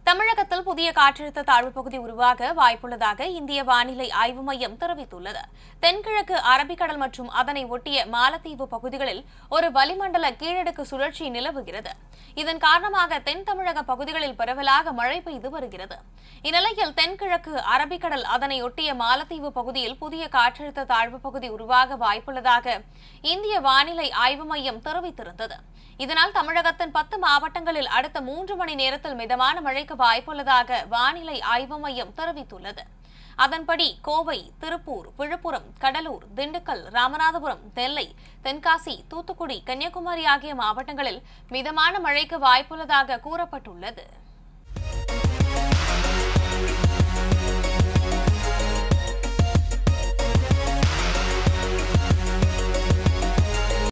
தமிழகத்தில் புதிய காற்றழுத்த தாழ்வு பகுதி உருவாக வாய்ப்புள்ளதாக இந்திய வானிலை ஆய்வு மையம் தெரிவித்துள்ளது தென்கிழக்கு அரபிக்கடல் மற்றும் அதனை ஒட்டிய மாலத்தீவு பகுதிகளில் ஒரு வளிமண்டல கீழடுக்கு சுழற்சி நிலவுகிறது இதன் காரணமாக தென் தமிழக பகுதிகளில் பரவலாக மழை பெய்து வருகிறது இந்நிலையில் தென்கிழக்கு அரபிக்கடல் அதனை ஒட்டிய மாலத்தீவு பகுதியில் புதிய காற்றழுத்த தாழ்வு பகுதி உருவாக வாய்ப்புள்ளதாக இந்திய வானிலை ஆய்வு மையம் தெரிவித்திருந்தது இதனால் தமிழகத்தின் பத்து மாவட்டங்களில் அடுத்த மூன்று மணி நேரத்தில் மிதமான மழைக்கு வாய்ப்புள்ளதாக வானிலை ஆய்வு மையம் தெரிவித்துள்ளது அதன்படி கோவை திருப்பூர் விழுப்புரம் கடலூர் திண்டுக்கல் ராமநாதபுரம் நெல்லை தென்காசி தூத்துக்குடி கன்னியாகுமரி ஆகிய மாவட்டங்களில் மிதமான மழைக்கு வாய்ப்புள்ளதாக கூறப்பட்டுள்ளது